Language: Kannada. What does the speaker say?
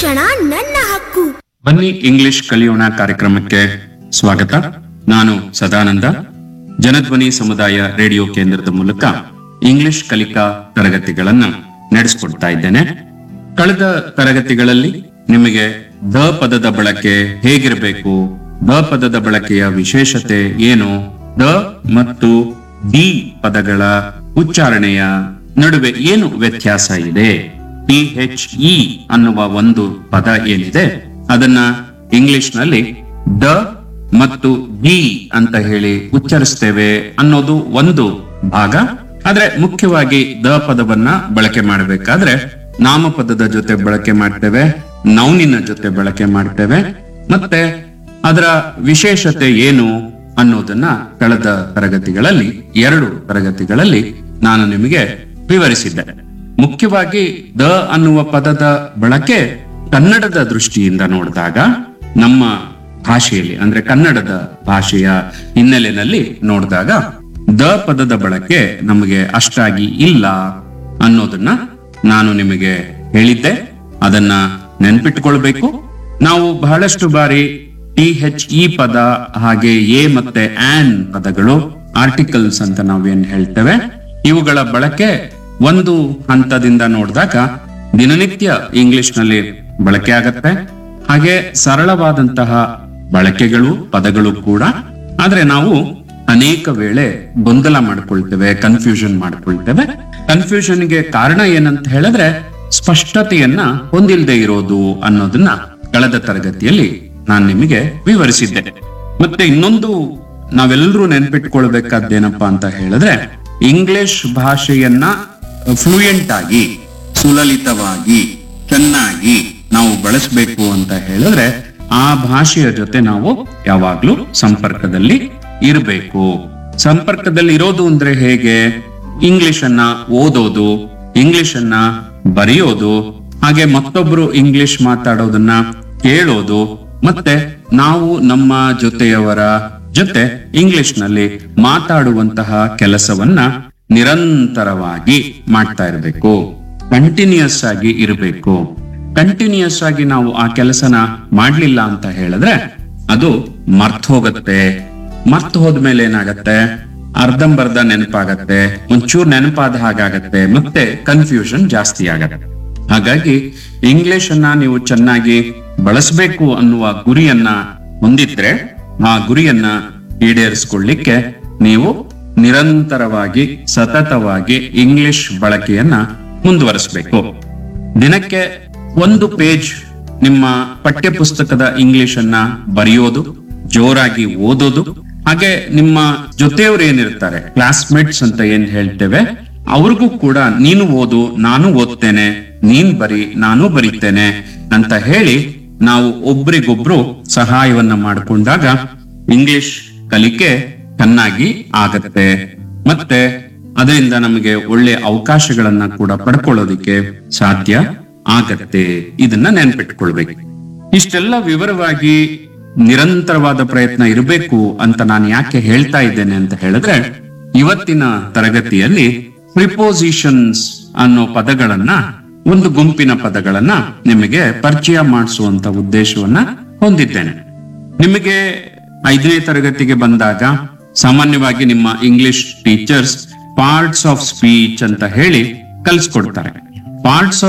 ಶಿಕ್ಷಣ ನನ್ನ ಹಕ್ಕು ಬನ್ನಿ ಇಂಗ್ಲಿಷ್ ಕಲಿಯೋಣ ಕಾರ್ಯಕ್ರಮಕ್ಕೆ ಸ್ವಾಗತ ನಾನು ಸದಾನಂದ ಜನಧ್ವನಿ ಸಮುದಾಯ ರೇಡಿಯೋ ಕೇಂದ್ರದ ಮೂಲಕ ಇಂಗ್ಲಿಷ್ ಕಲಿಕಾ ತರಗತಿಗಳನ್ನ ನಡೆಸಿಕೊಡ್ತಾ ಇದ್ದೇನೆ ಕಳೆದ ತರಗತಿಗಳಲ್ಲಿ ನಿಮಗೆ ದ ಪದದ ಬಳಕೆ ಹೇಗಿರಬೇಕು ದ ಪದದ ಬಳಕೆಯ ವಿಶೇಷತೆ ಏನು ದ ಮತ್ತು ಡಿ ಪದಗಳ ಉಚ್ಚಾರಣೆಯ ನಡುವೆ ಏನು ವ್ಯತ್ಯಾಸ ಇದೆ ಟಿ ಎಚ್ ಇ ಅನ್ನುವ ಒಂದು ಪದ ಏನಿದೆ ಅದನ್ನ ಇಂಗ್ಲಿಷ್ ನಲ್ಲಿ ದ ಮತ್ತು ಡಿ ಅಂತ ಹೇಳಿ ಉಚ್ಚರಿಸ್ತೇವೆ ಅನ್ನೋದು ಒಂದು ಭಾಗ ಆದ್ರೆ ಮುಖ್ಯವಾಗಿ ದ ಪದವನ್ನ ಬಳಕೆ ಮಾಡಬೇಕಾದ್ರೆ ನಾಮಪದದ ಜೊತೆ ಬಳಕೆ ಮಾಡ್ತೇವೆ ನೌನಿನ ಜೊತೆ ಬಳಕೆ ಮಾಡ್ತೇವೆ ಮತ್ತೆ ಅದರ ವಿಶೇಷತೆ ಏನು ಅನ್ನೋದನ್ನ ಕಳೆದ ತರಗತಿಗಳಲ್ಲಿ ಎರಡು ತರಗತಿಗಳಲ್ಲಿ ನಾನು ನಿಮಗೆ ವಿವರಿಸಿದ್ದೆ ಮುಖ್ಯವಾಗಿ ದ ಅನ್ನುವ ಪದದ ಬಳಕೆ ಕನ್ನಡದ ದೃಷ್ಟಿಯಿಂದ ನೋಡಿದಾಗ ನಮ್ಮ ಭಾಷೆಯಲ್ಲಿ ಅಂದ್ರೆ ಕನ್ನಡದ ಭಾಷೆಯ ಹಿನ್ನೆಲೆಯಲ್ಲಿ ನೋಡಿದಾಗ ದ ಪದದ ಬಳಕೆ ನಮಗೆ ಅಷ್ಟಾಗಿ ಇಲ್ಲ ಅನ್ನೋದನ್ನ ನಾನು ನಿಮಗೆ ಹೇಳಿದ್ದೆ ಅದನ್ನ ನೆನ್ಪಿಟ್ಕೊಳ್ಬೇಕು ನಾವು ಬಹಳಷ್ಟು ಬಾರಿ ಟಿ ಎಚ್ ಇ ಪದ ಹಾಗೆ ಎ ಮತ್ತೆ ಆನ್ ಪದಗಳು ಆರ್ಟಿಕಲ್ಸ್ ಅಂತ ನಾವೇನ್ ಹೇಳ್ತೇವೆ ಇವುಗಳ ಬಳಕೆ ಒಂದು ಹಂತದಿಂದ ನೋಡಿದಾಗ ದಿನನಿತ್ಯ ಇಂಗ್ಲಿಷ್ ನಲ್ಲಿ ಬಳಕೆ ಆಗತ್ತೆ ಹಾಗೆ ಸರಳವಾದಂತಹ ಬಳಕೆಗಳು ಪದಗಳು ಕೂಡ ಆದ್ರೆ ನಾವು ಅನೇಕ ವೇಳೆ ಗೊಂದಲ ಮಾಡ್ಕೊಳ್ತೇವೆ ಕನ್ಫ್ಯೂಷನ್ ಮಾಡ್ಕೊಳ್ತೇವೆ ಕನ್ಫ್ಯೂಷನ್ಗೆ ಕಾರಣ ಏನಂತ ಹೇಳಿದ್ರೆ ಸ್ಪಷ್ಟತೆಯನ್ನ ಹೊಂದಿಲ್ಲದೆ ಇರೋದು ಅನ್ನೋದನ್ನ ಕಳೆದ ತರಗತಿಯಲ್ಲಿ ನಾನು ನಿಮಗೆ ವಿವರಿಸಿದ್ದೆ ಮತ್ತೆ ಇನ್ನೊಂದು ನಾವೆಲ್ಲರೂ ನೆನ್ಪಿಟ್ಕೊಳ್ಬೇಕಾದ್ದೇನಪ್ಪಾ ಅಂತ ಹೇಳಿದ್ರೆ ಇಂಗ್ಲಿಷ್ ಭಾಷೆಯನ್ನ ಫ್ಲೂಯೆಂಟ್ ಆಗಿ ಸುಲಲಿತವಾಗಿ ಚೆನ್ನಾಗಿ ನಾವು ಬಳಸಬೇಕು ಅಂತ ಹೇಳಿದ್ರೆ ಆ ಭಾಷೆಯ ಜೊತೆ ನಾವು ಯಾವಾಗ್ಲೂ ಸಂಪರ್ಕದಲ್ಲಿ ಇರಬೇಕು ಸಂಪರ್ಕದಲ್ಲಿ ಇರೋದು ಅಂದ್ರೆ ಹೇಗೆ ಇಂಗ್ಲಿಷ್ ಅನ್ನ ಓದೋದು ಇಂಗ್ಲಿಷ್ ಅನ್ನ ಬರೆಯೋದು ಹಾಗೆ ಮತ್ತೊಬ್ರು ಇಂಗ್ಲಿಷ್ ಮಾತಾಡೋದನ್ನ ಕೇಳೋದು ಮತ್ತೆ ನಾವು ನಮ್ಮ ಜೊತೆಯವರ ಜೊತೆ ಇಂಗ್ಲಿಷ್ ನಲ್ಲಿ ಮಾತಾಡುವಂತಹ ಕೆಲಸವನ್ನ ನಿರಂತರವಾಗಿ ಮಾಡ್ತಾ ಇರಬೇಕು ಕಂಟಿನ್ಯೂಸ್ ಆಗಿ ಇರಬೇಕು ಕಂಟಿನ್ಯೂಸ್ ಆಗಿ ನಾವು ಆ ಕೆಲಸನ ಮಾಡ್ಲಿಲ್ಲ ಅಂತ ಹೇಳಿದ್ರೆ ಅದು ಮರ್ತ್ ಹೋಗತ್ತೆ ಮರ್ತ್ ಹೋದ್ಮೇಲೆ ಏನಾಗತ್ತೆ ಅರ್ಧಂಬರ್ಧ ನೆನಪಾಗತ್ತೆ ಒಂಚೂರು ನೆನಪಾದ ಹಾಗಾಗತ್ತೆ ಮತ್ತೆ ಕನ್ಫ್ಯೂಷನ್ ಜಾಸ್ತಿ ಆಗತ್ತೆ ಹಾಗಾಗಿ ಇಂಗ್ಲಿಷ್ ಅನ್ನ ನೀವು ಚೆನ್ನಾಗಿ ಬಳಸಬೇಕು ಅನ್ನುವ ಗುರಿಯನ್ನ ಹೊಂದಿದ್ರೆ ಆ ಗುರಿಯನ್ನ ಈಡೇರಿಸಿಕೊಳ್ಳಿಕ್ಕೆ ನೀವು ನಿರಂತರವಾಗಿ ಸತತವಾಗಿ ಇಂಗ್ಲಿಷ್ ಬಳಕೆಯನ್ನ ಮುಂದುವರಿಸಬೇಕು ದಿನಕ್ಕೆ ಒಂದು ಪೇಜ್ ನಿಮ್ಮ ಪಠ್ಯ ಪುಸ್ತಕದ ಇಂಗ್ಲಿಷ್ ಅನ್ನ ಬರೆಯೋದು ಜೋರಾಗಿ ಓದೋದು ಹಾಗೆ ನಿಮ್ಮ ಜೊತೆಯವರು ಏನಿರ್ತಾರೆ ಕ್ಲಾಸ್ಮೇಟ್ಸ್ ಅಂತ ಏನ್ ಹೇಳ್ತೇವೆ ಅವ್ರಿಗೂ ಕೂಡ ನೀನು ಓದು ನಾನು ಓದ್ತೇನೆ ನೀನ್ ಬರಿ ನಾನು ಬರೀತೇನೆ ಅಂತ ಹೇಳಿ ನಾವು ಒಬ್ರಿಗೊಬ್ರು ಸಹಾಯವನ್ನ ಮಾಡಿಕೊಂಡಾಗ ಇಂಗ್ಲಿಷ್ ಕಲಿಕೆ ಚೆನ್ನಾಗಿ ಆಗತ್ತೆ ಮತ್ತೆ ಅದರಿಂದ ನಮಗೆ ಒಳ್ಳೆ ಅವಕಾಶಗಳನ್ನ ಕೂಡ ಪಡ್ಕೊಳ್ಳೋದಿಕ್ಕೆ ಸಾಧ್ಯ ಆಗತ್ತೆ ಇದನ್ನ ನೆನ್ಪಿಟ್ಕೊಳ್ಬೇಕು ಇಷ್ಟೆಲ್ಲ ವಿವರವಾಗಿ ನಿರಂತರವಾದ ಪ್ರಯತ್ನ ಇರಬೇಕು ಅಂತ ನಾನು ಯಾಕೆ ಹೇಳ್ತಾ ಇದ್ದೇನೆ ಅಂತ ಹೇಳಿದ್ರೆ ಇವತ್ತಿನ ತರಗತಿಯಲ್ಲಿ ಪ್ರಿಪೋಸಿಷನ್ಸ್ ಅನ್ನೋ ಪದಗಳನ್ನ ಒಂದು ಗುಂಪಿನ ಪದಗಳನ್ನ ನಿಮಗೆ ಪರಿಚಯ ಮಾಡಿಸುವಂತ ಉದ್ದೇಶವನ್ನ ಹೊಂದಿದ್ದೇನೆ ನಿಮಗೆ ಐದನೇ ತರಗತಿಗೆ ಬಂದಾಗ ಸಾಮಾನ್ಯವಾಗಿ ನಿಮ್ಮ English teachers parts of speech ಅಂತ ಹೇಳಿ ಕಲಿಸ್ಕೊಡ್ತಾರೆ ಪಾರ್ಟ್ಸ್